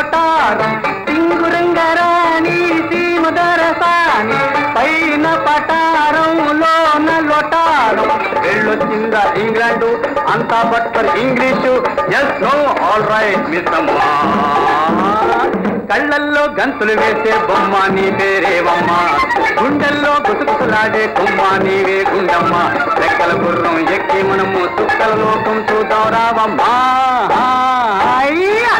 లోటారు సింగురంగరాణి సీమదరసాని పైన పటారంలోన లోటారు వెళ్ళొచ్చిందా ఇంగ్లాండు అంతా butter English yes no all right miss అమ్మా కళ్ళల్లో గంతులు వేసే బొమ్మ నీ పేరేవమ్మ గుండెల్లో గుసగుసలాడే కొమ్మ నీవే గుండమ్మ రెక్కల గుర్రం ఎక్కి మనము చుక్కల లోకం చూద్దాం రావమ్మా అయ్యా!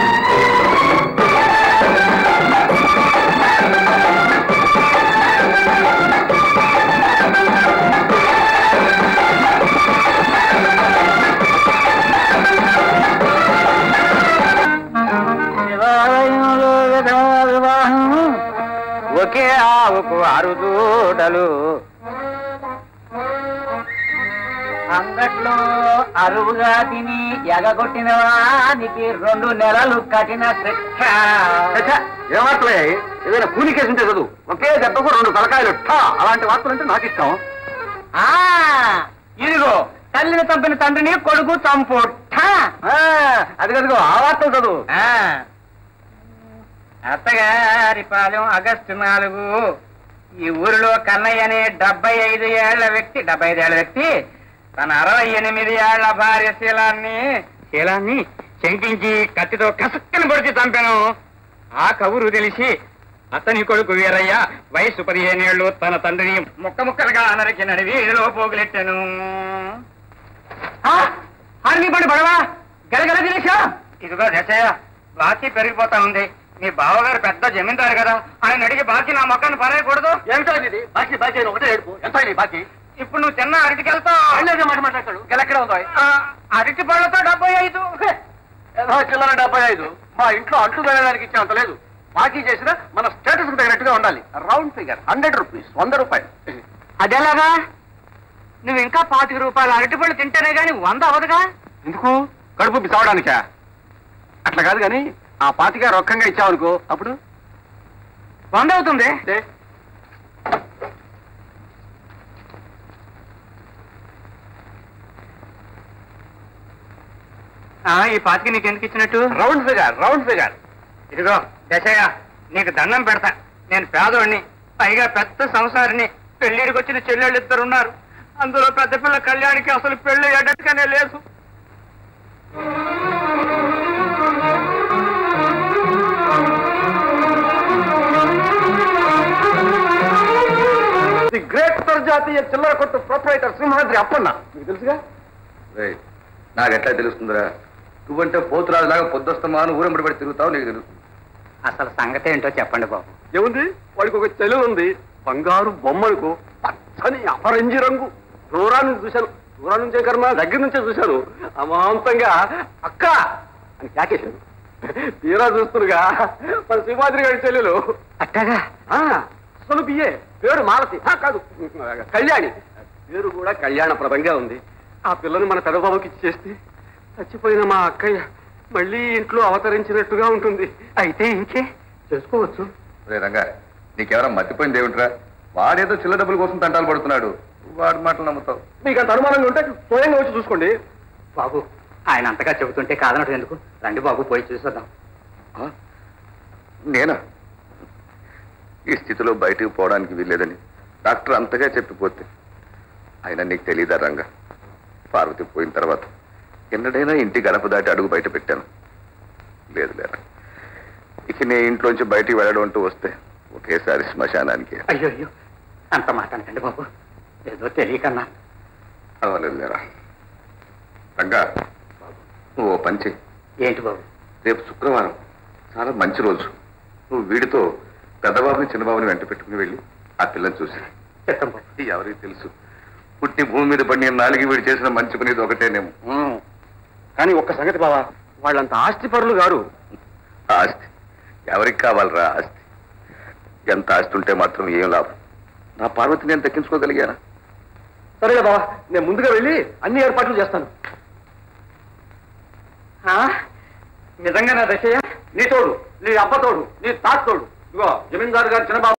శివాలయంలో విధవా వివాహం ఒకే ఆవుకు ఆరు దూడలు అంగట్లో అరువుగా తిని ఎగగొట్టిన వానికి రెండు నెలలు కఠిన శిక్ష ఏ వార్తలయ్యాయి ఏదైనా కూలి కేసు ఉంటే చదువు ఒకే దెబ్బకు రెండు తలకాయలు ఠా అలాంటి వార్తలు అంటే నాకు ఇష్టం ఆ ఇదిగో తల్లిని చంపిన తండ్రిని కొడుకు చంపు ఠా! ఆ, అది కదుగో ఆ వార్తలు చదువు ఆ. అత్తగారి పాలెం ఆగస్టు నాలుగు ఈ ఊరిలో కన్నయ్య అనే డెబ్బై ఐదు ఏళ్ల వ్యక్తి డెబ్బై ఐదు ఏళ్ల వ్యక్తి తన అరవై ఎనిమిది ఏళ్ల భార్య శీలాన్ని శీలాన్ని శంకించి కత్తితో కసక్కని పొడిచి చంపాను ఆ కబురు తెలిసి అతని కొడుకు వీరయ్య వయసు పదిహేనేళ్లు తన తండ్రిని ముక్క ముక్కలుగా నరికినడి వీధిలో పోగులెట్టాను హార్ని పడి పడవా గలగల దినేశా ఇదిగో దశయ్య బాకీ పెరిగిపోతా ఉంది మీ బావగారు పెద్ద జమీందారు కదా ఆయన అడిగి బాకీ నా మొక్కను పరేయకూడదు ఏమిటో ఇది బాకీ బాకీ అని ఒకటే ఏడుపు ఎంత ఇది బాకీ ఇప్పుడు నువ్వు తిన్న అరటికెళ్తావు అన్నదే మాట మాట్లాడతాడు గెలెక్కడ ఉందో అరటి పళ్ళతో డెబ్బై ఐదు ఏదో చిల్లర డెబ్బై ఐదు మా ఇంట్లో అంట్లు వేయడానికి ఇచ్చేంత లేదు బాకీ చేసిన మన స్టేటస్ తగినట్టుగా ఉండాలి రౌండ్ ఫిగర్ హండ్రెడ్ రూపీస్ వంద రూపాయలు అదెలాగా నువ్వు ఇంకా పాతిక రూపాయలు అరటి పళ్ళు తింటేనే గాని వంద అవదుగా ఎందుకు కడుపు బిసవడానికా అట్లా కాదు కానీ ఆ పాతిక రొక్కంగా ఇచ్చావనుకో అప్పుడు వంద అవుతుంది ఏ? ఆ, ఈ పాతికి నీకు ఎందుకు ఇచ్చినట్టు రౌండ్ ఫిగర్ రౌండ్ ఫిగర్ ఇదిగో దశయ్య నీకు దండం పెడతా నేను పేదోడిని పైగా పెద్ద సంసారిని పెళ్లిడికి వచ్చిన చెల్లెళ్ళు ఇద్దరు ఉన్నారు అందులో పెద్ద పిల్ల కళ్యాణికి అసలు పెళ్లి ఎడట్టుగానే లేదు ది గ్రేట్ అంతర్జాతీయ చిల్లర కొట్టు ప్రొపరేటర్ సింహాద్రి అప్పన్న మీకు తెలుసుగా నాకెట్లా తెలుస్తుందిరా నువ్వంటే పోతురాజులాగా పొద్దుస్తమాను ఊరంబడి పడి తిరుగుతావు నీకు తెలుస్తుంది అసలు సంగతి ఏంటో చెప్పండి బాబు ఏముంది వాడికి ఒక చెల్లెలు ఉంది బంగారు బొమ్మలకు పచ్చని అపరంజి రంగు దూరాన్ని చూశాను దూరం నుంచే కర్మ దగ్గర నుంచే చూశాను అమాంతంగా అక్క అని క్యాకేశాను తీరా చూస్తురుగా మన సింహాద్రి గారి చెల్లెలు అట్టగా ఆ, అసలు బియ్యే పేరు మాలతి ఆ, కాదు కళ్యాణి పేరు కూడా కళ్యాణప్రదంగా ఉంది ఆ పిల్లని మన పెదబాబుకి ఇచ్చేస్తే చచ్చిపోయిన మా అక్కయ్య మళ్ళీ ఇంట్లో అవతరించినట్టుగా ఉంటుంది అయితే ఇంకే చేసుకోవచ్చు రే రంగా నీకెవరా మర్చిపోయింది ఏమిట్రా వాడేదో చిల్ల డబ్బుల కోసం తంటాలు పడుతున్నాడు వాడి మాటలు నమ్ముతావు మీకు అంత అనుమానంగా ఉంటే స్వయంగా వచ్చి చూసుకోండి బాబు ఆయన అంతగా చెబుతుంటే కాదనటం ఎందుకు రండి బాబు పోయి చూసొద్దాం ఆ? నేనా ఈ స్థితిలో బయటికి పోవడానికి వీల్లేదని డాక్టర్ అంతగా చెప్పిపోతే అయినా నీకు తెలియదా రంగా పార్వతి పోయిన తర్వాత ఎన్నడైనా ఇంటి గడప దాటి అడుగు బయట పెట్టాను లేదు లేరా ఇక నే ఇంట్లోంచి బయటికి వెళ్ళడం అంటూ వస్తే ఒకేసారి శ్మశానానికి అయ్యో అయ్యో అంత మాట అనకండి బాబు ఏదో తెలియకన్నా అవ్వలేదు లేరా రంగా నువ్వు ఓ పని చెయ్యి ఏంటి బాబు రేపు శుక్రవారం చాలా మంచి రోజు నువ్వు వీడితో పెద్దబాబుని చిన్నబాబుని వెంట పెట్టుకుని వెళ్ళి ఆ పిల్లని చూసి చెప్తాం బాబు ఇది ఎవరికి తెలుసు పుట్టి భూమి మీద పడిన నాలుగు వీడు చేసిన మంచి పని ఇది ఒకటేనేమో కానీ ఒక్క సంగతి బావా వాళ్ళంత ఆస్తి పరులు గారు ఆస్తి ఎవరికి కావాలరా ఆస్తి ఎంత ఆస్తి ఉంటే మాత్రం ఏం లాభం నా పార్వతిని నేను దక్కించుకోగలిగానా సరేలే బావా నేను ముందుగా వెళ్ళి అన్ని ఏర్పాట్లు చేస్తాను నిజంగా నా దశయ్య నీ తోడు నీ అబ్బ తోడు నీ తాత తోడు ఇగో జమీందారు గారు చిన్నబాబు